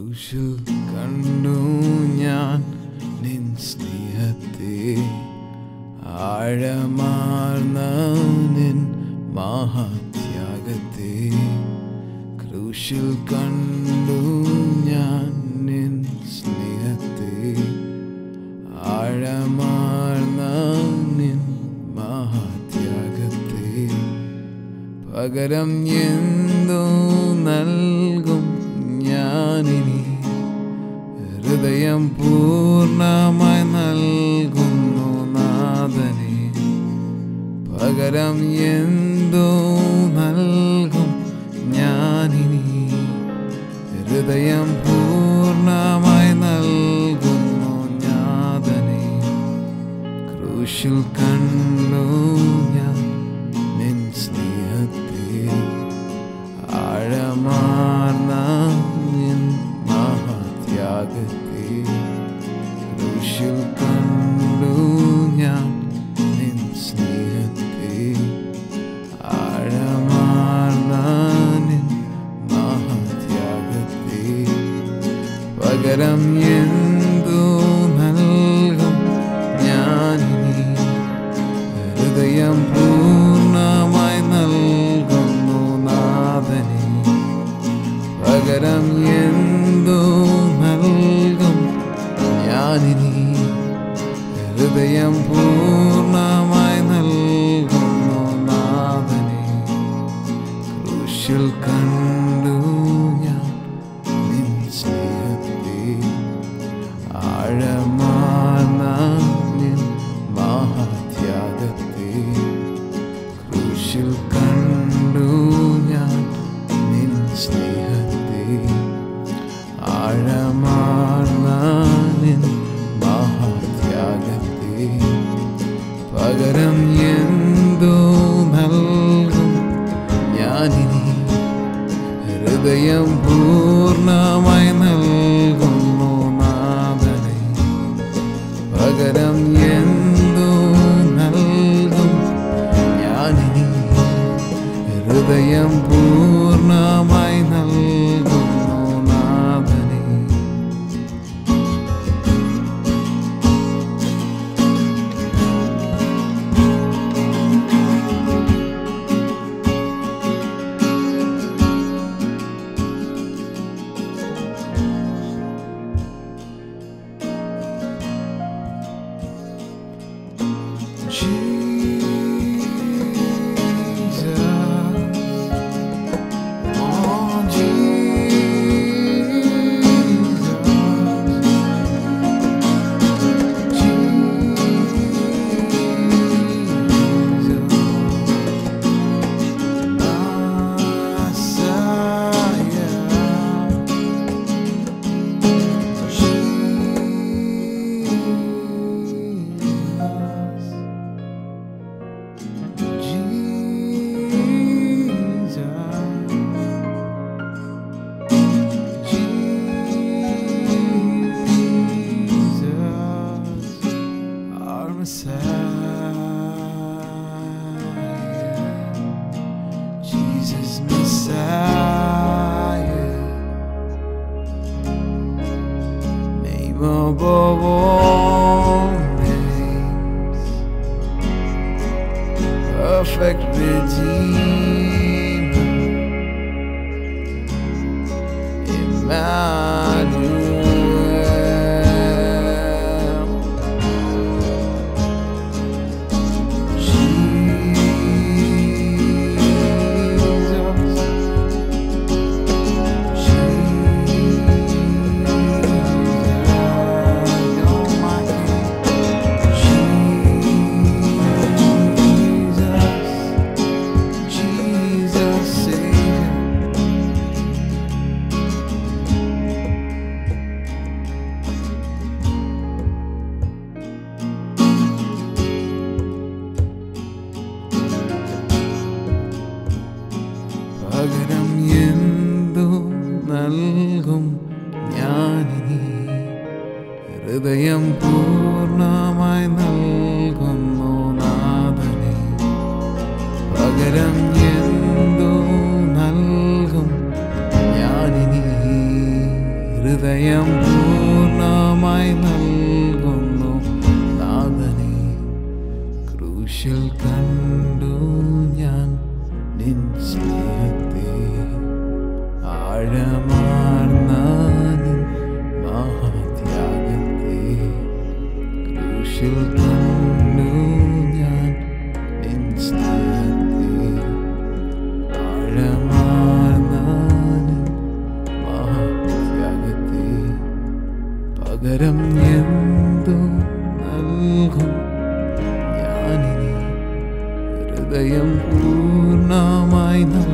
ക്രൂശിൽ കണ്ടു ഞാൻ നിൻ സ്നേഹത്തെ ആഴമാർന്ന നിൻ മഹാത്യാഗത്തെ ക്രൂശിൽ കണ്ടു ഞാൻ നിൻ സ്നേഹത്തെ ആഴമാർന്ന നിൻ മഹാത്യാഗത്തെ പകരം എന്തോ നൽകും ഞാനിനി ഹൃദയം പൂർണ്ണമായി നൽകുന്നു നാഥനെ പകരം എന്തോ നൽകും ഞാനിനി ഹൃദയം പൂർണ്ണമായി നൽകുന്നു നാഥനെ ക്രൂശിൽ കണ്ടു ഞാൻ നിൻ സ്നേഹത്തെ ആഴമാർന്ന നിൻ മഹാത്യാഗത്തെ ക്രൂശിൽ കണ്ടു ഞാൻ നിൻ സ്നേഹത്തെ ആഴമാർന്ന നിൻ മഹാത്യാഗത്തെ പകരം എന്തു നൽകും ഞാനിനി ഹൃദയം പൂർണ്ണമായി നൽകുന്നു നാഥനെ പകരം എന്തു നൽകും ഞാനിനി ഹൃദയം പൂർണ്ണമായി നൽകുന്നു നാഥനെ ക്രൂശിൽ കണ്ടു ഞാൻ നിൻ സ്നേഹത്തെ ആഴമാർന്ന നിൻ മഹാത്യാഗത്തെ ക്രൂശിൽ കണ്ടു ഞാൻ നിൻ സ്നേഹത്തെ ആഴമാർന്ന നിൻ മഹാത്യാഗത്തെ പകരം എന്തോ നൽകും ഞാനിനി ഹൃദയം പൂർണ്ണമായി നൽകുന്നു നാഥനെ പകരം എന്തോ നൽകും ഞാനിനി ഹൃദയം പൂർണ്ണമായി നൽകുന്നു നാഥനെ Jesus Messiah, name above all names, perfect Redeemer, Emmanuel. Jesus, Jesus, you're my Jesus, Jesus, Savior. പകരം എന്തു നൽകും ഞാനിനി ഹൃദയം പൂർണ്ണമായി നൽകുന്നു നാഥനെ പകരം എന്തു നൽകും ഞാനിനി ഹൃദയം ഹൃദയം പൂർണ്ണമായി നൽകുന്നു നാഥനെ ക്രൂശിൽ കണ്ടു ഞാൻ നിൻ സ്നേഹത്തെ ആഴമാർന്ന നിൻ മഹാത്യാഗത്തെ ക്രൂശിൽ കണ്ടു ഞാൻ നിൻ സ്നേഹത്തെ ആഴമാർന്ന നിൻ മഹാത്യാഗത്തെ പകരം എന്തു നൽകും ഞാനിനി ഹൃദയം പൂർണ്ണമായി നൽകുന്നു